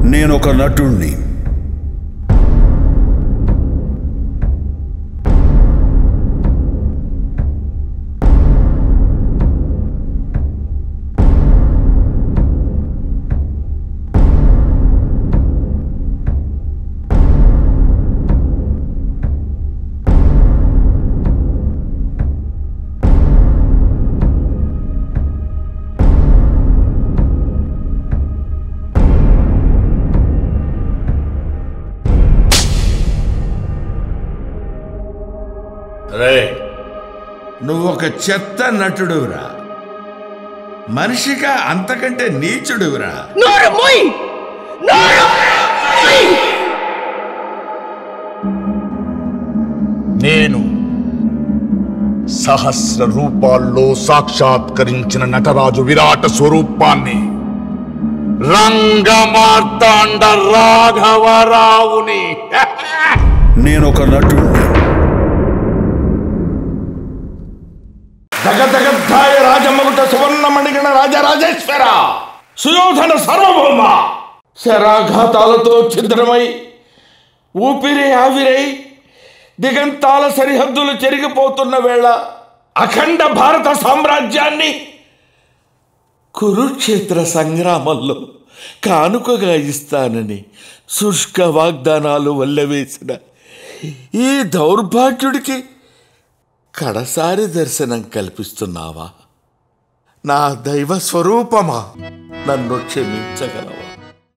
నేనొక నటుణ్ణి రే నువ్వొక చెత్త నటుడురా మనిషిగా అంతకంటే నీచుడురా నోరు మూయ్ నోరు మూయ్! నేను సహస్ర రూపాల్లో సాక్షాత్కరించిన నటరాజు విరాట స్వరూపాన్ని రంగమార్తాండ రాఘవరావుని నేనొక నటుణ్ణి దగదగద్ధాయ రాజమగుట సువర్ణమణిగణ రాజరాజేశ్వర సుయోధన సార్వభౌమ శరాఘాతాలతో ఛిద్రమై ఊపిరి ఆవిరై దిగంతాల సరిహద్దులు చెరిగిపోతున్న వేళ అఖండ భారత సామ్రాజ్యాన్ని కురుక్షేత్ర సంగ్రామంలో కానుకగా ఇస్తానని శుష్క వాగ్దానాలు వల్లవేసిన ఈ దౌర్భాగ్యుడికి కడసారి దర్శనం కల్పిస్తున్నావా నా దైవ స్వరూపమా నన్ను క్షమించగలవా